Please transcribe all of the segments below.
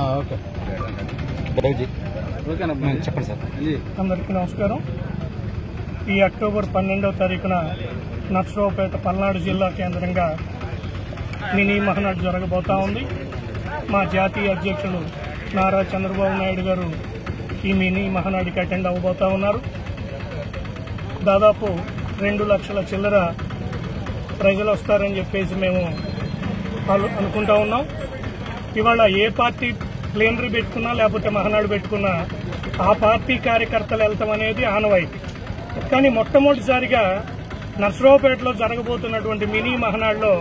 okay రవిజీ చెప్పండి sir అందరికీ నమస్కారం ఈ అక్టోబర్ పన్నెండవ తారీఖున నర్సరావుపేట పల్నాడు జిల్లా కేంద్రంగా మినీ మహనాడు జరగబోతా ఉంది మా జాతీయ అధ్యక్షులు నారా చంద్రబాబు నాయుడు గారు ఈ మినీ మహనాడికి అటెండ్ అవ్వబోతా ఉన్నారు దాదాపు రెండు లక్షల చిల్లర ప్రజలు వస్తారని చెప్పేసి మేము అను- అనుకుంటా ఉన్నాం ఇవాళ ఏ పార్టీ ప్లేనరీ పెట్టుకున్నా లేకపోతే మహనాడు పెట్టుకున్నా ఆ పార్టీ కార్యకర్తలు వెళ్తాం అనేది ఆనవాయితీ కానీ మొట్టమొదటిసారిగా నర్సరావుపేటలో జరగబోతున్నటువంటి మినీ మహనాడులో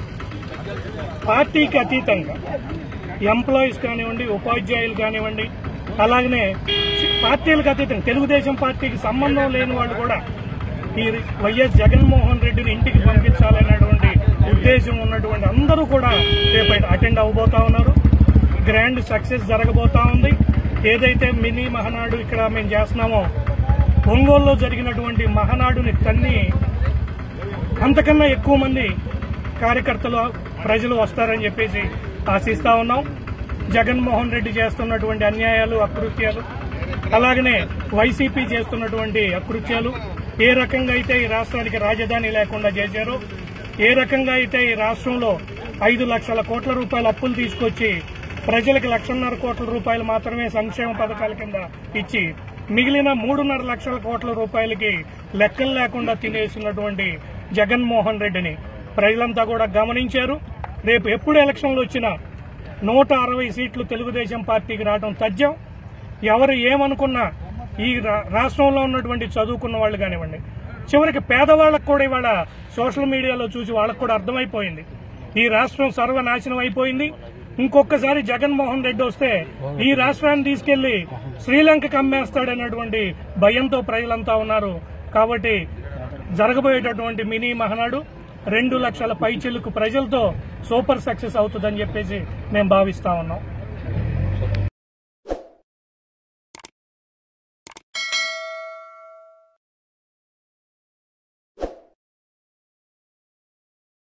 పార్టీకి అతీతంగా ఎంప్లాయీస్ కానివ్వండి ఉపాధ్యాయులు కానివ్వండి అలాగనే పార్టీలకు అతీతంగా తెలుగుదేశం పార్టీకి సంబంధం లేని వాళ్ళు కూడా ఈ వైఎస్ జగన్మోహన్ రెడ్డిని ఇంటికి పంపించాలనేటువంటి ఉద్దేశం ఉన్నటువంటి అందరూ కూడా రేపు అటెండ్ అవ్వబోతా ఉన్నారు గ్రాండ్ సక్సెస్ జరగబోతా ఉంది ఏదైతే మినీ మహనాడు ఇక్కడ మేము చేస్తున్నామో ఒంగోలులో జరిగినటువంటి మహనాడుని తన్ని అంతకన్నా ఎక్కువ మంది కార్యకర్తలు ప్రజలు వస్తారని చెప్పేసి ఆశిస్తా ఉన్నాం జగన్మోహన్ రెడ్డి చేస్తున్నటువంటి అన్యాయాలు అకృత్యాలు అలాగనే వైసీపీ చేస్తున్నటువంటి అకృత్యాలు ఏ రకంగా అయితే ఈ రాష్ట్రానికి రాజధాని లేకుండా చేశారో ఏ రకంగా అయితే ఈ రాష్ట్రంలో ఐదు లక్షల కోట్ల రూపాయల అప్పులు తీసుకొచ్చి ప్రజలకు లక్షన్నర కోట్ల రూపాయలు మాత్రమే సంక్షేమ పథకాల కింద ఇచ్చి మిగిలిన మూడున్నర లక్షల కోట్ల రూపాయలకి లెక్కలు లేకుండా తినేసినటువంటి జగన్మోహన్ రెడ్డిని ప్రజలంతా కూడా గమనించారు రేపు ఎప్పుడు ఎలక్షన్లు వచ్చినా నూట అరవై సీట్లు తెలుగుదేశం పార్టీకి రావడం తథ్యం ఎవరు ఏమనుకున్నా ఈ రా- రాష్ట్రంలో ఉన్నటువంటి చదువుకున్న వాళ్ళు కానివ్వండి చివరికి పేదవాళ్ళకు కూడా ఇవాళ సోషల్ మీడియాలో చూసి వాళ్ళకు కూడా అర్థమైపోయింది ఈ రాష్ట్రం సర్వనాశనం అయిపోయింది ఇంకొకసారి జగన్మోహన్ రెడ్డి వస్తే ఈ రాష్ట్రాన్ని తీసుకెళ్లి శ్రీలంకకు అమ్మేస్తాడనేటువంటి భయంతో ప్రజలంతా ఉన్నారు కాబట్టి జరగబోయేటటువంటి మినీ మహనాడు రెండు లక్షల పైచిలుకు ప్రజలతో సూపర్ సక్సెస్ అవుతుందని చెప్పేసి మేము భావిస్తా ఉన్నాం